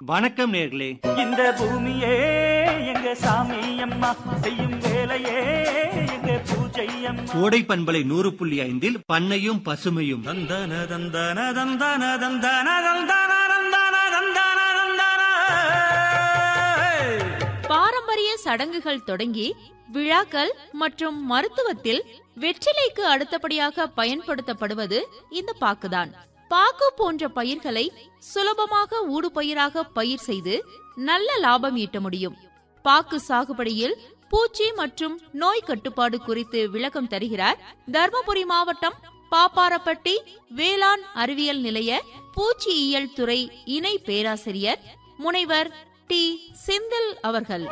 வணக்கம் நேர்களே இந்த பூமியே எங்க சாமி அம்மா செய்யும் வேலையே எங்க பூஜை அம்மா கோடை பண்பலை நூறு புள்ளி ஐந்தில் பண்ணையும் பசுமையும் தந்தன தந்தன தந்தன தந்தன தந்தன தந்தன தந்தன தந்தன பாரம்பரிய சடங்குகள் தொடங்கி விழாக்கள் மற்றும் மருத்துவத்தில் வெற்றிலைக்கு அடுத்தபடியாக பயன்படுத்தப்படுவது இந்த பாக்குதான் பாக்கு போன்ற பயிர்களை சுலபமாக ஊடுபயிராக பயிர் செய்து நல்ல லாபம் ஈட்ட முடியும் பாக்கு சாகுபடியில் பூச்சி மற்றும் நோய் கட்டுப்பாடு குறித்து விளக்கம் தருகிறார் தர்மபுரி மாவட்டம் பாப்பாரப்பட்டி வேளாண் அறிவியல் நிலைய பூச்சியியல் துறை இணை பேராசிரியர் முனைவர் டி செந்தில் அவர்கள்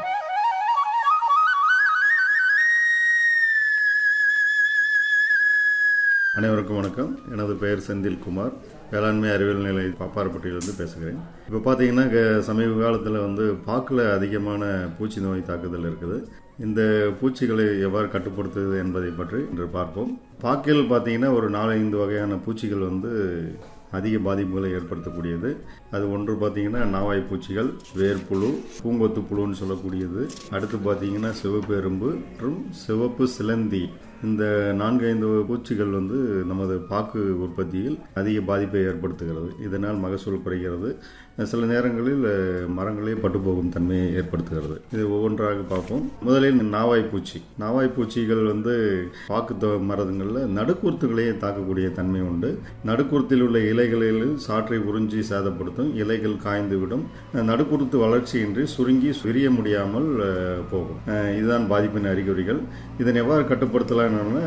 அனைவருக்கும் வணக்கம் எனது பெயர் செந்தில்குமார் வேளாண்மை அறிவியல் நிலை பாப்பாரப்பட்டியிலிருந்து பேசுகிறேன் இப்போ பார்த்தீங்கன்னா க- சமீப காலத்தில் வந்து பாக்கில் அதிகமான பூச்சி நோய் தாக்குதல் இருக்குது இந்த பூச்சிகளை எவ்வாறு கட்டுப்படுத்துவது என்பதை பற்றி இன்று பார்ப்போம் பாக்கில் பார்த்தீங்கன்னா ஒரு நாலஞ்சு வகையான பூச்சிகள் வந்து அதிக பாதிப்புகளை ஏற்படுத்தக்கூடியது அது ஒன்று பார்த்தீங்கன்னா நாவாய் பூச்சிகள் வேர்ப்புழு பூங்கொத்து புழுன்னு சொல்லக்கூடியது அடுத்து பார்த்தீங்கன்னா சிவப்பு எறும்பு மற்றும் சிவப்பு சிலந்தி இந்த நான்கு ஐந்து பூச்சிகள் வந்து நமது பாக்கு உற்பத்தியில் அதிக பாதிப்பை ஏற்படுத்துகிறது இதனால் மகசூல் குறைகிறது சில நேரங்களில் அஹ், மரங்களே பட்டுப்போகும் தன்மையை ஏற்படுத்துகிறது இது ஒவ்வொன்றாக பார்ப்போம் முதலில் நாவாய் பூச்சி நாவாய் பூச்சிகள் வந்து பாக்கு தொ- மரங்களில் நடுக்கூர்த்துகளையே தாக்கக்கூடிய தன்மை உண்டு நடுக்கூர்த்தில் உள்ள இலைகளில் சாற்றை உறிஞ்சி சேதப்படுத்தும் இலைகள் காய்ந்துவிடும் நடுக்குருத்து வளர்ச்சியின்றி சுருங்கி விரிய முடியாமல் அஹ், போகும் அஹ், இதுதான் பாதிப்பின் அறிகுறிகள் இதனை எவ்வாறு கட்டுப்படுத்தலாம்னா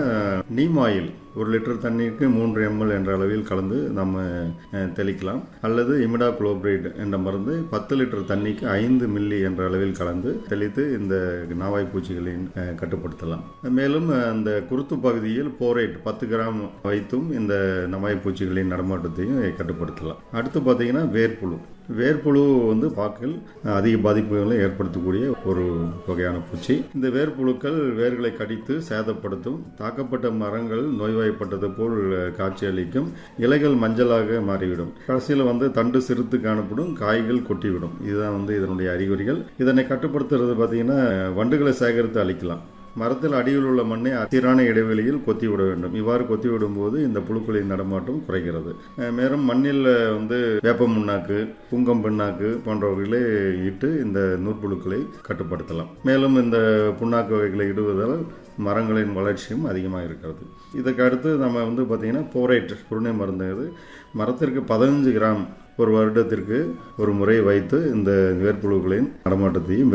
நீம் ஆயில் ஒரு லிட்டர் தண்ணீருக்கு மூன்று எம்எல் என்ற அளவில் கலந்து நம்ம அஹ், தெளிக்கலாம் அல்லது இமிடா குளோபரேட் என்ற மருந்து பத்து லிட்டர் தண்ணிக்கு ஐந்து மில்லி என்ற அளவில் கலந்து தெளித்து இந்த நாவாய் பூச்சிகளின் அஹ், கட்டுப்படுத்தலாம் மேலும் அஹ், அந்த குருத்து பகுதியில் போரேட் பத்து கிராம் வைத்தும் இந்த நவாய் பூச்சிகளின் நடமாட்டத்தையும் கட்டுப்படுத்தலாம் அடுத்து பார்த்தீங்கன்னா வேர்ப்புழு வேர்ப்புழு வந்து பாக்கில் அதிக பாதிப்புகளை ஏற்படுத்தக்கூடிய ஒரு வகையான பூச்சி இந்த வேர்ப்புழுக்கள் வேர்களை கடித்து சேதப்படுத்தும் தாக்கப்பட்ட மரங்கள் நோய்வாய்ப்பட்டது போல் காட்சியளிக்கும் இலைகள் மஞ்சளாக மாறிவிடும் கடைசியில் வந்து தண்டு சிறுத்து காணப்படும் காய்கள் கொட்டிவிடும் இதுதான் வந்து இதனுடைய அறிகுறிகள் இதனை கட்டுப்படுத்துறது பார்த்தீங்கன்னா வண்டுகளை சேகரித்து அழிக்கலாம் மரத்தில் அடியில் உள்ள மண்ணை சீரான இடைவெளியில் கொத்தி விட வேண்டும் இவ்வாறு கொத்தி விடும்போது இந்த புழுக்களின் நடமாட்டம் குறைகிறது அஹ் மேலும் மண்ணில் வந்து வேப்ப முன்னாக்கு புங்கம் பின்னாக்கு போன்றவர்களை இட்டு இந்த நூற்புழுக்களை கட்டுப்படுத்தலாம் மேலும் இந்த புண்ணாக்கு வகைகளை இடுவதால் மரங்களின் வளர்ச்சியும் அதிகமாக இருக்கிறது இதுக்கு அடுத்து நம்ம வந்து பார்த்திங்கன்னா போரேட் குருணை மருந்து இது மரத்திற்கு பதினஞ்சு கிராம் ஒரு வருடத்திற்கு ஒரு முறை வைத்து இந்த வேர்ப்புழுக்களின் நடமாட்டத்தையும்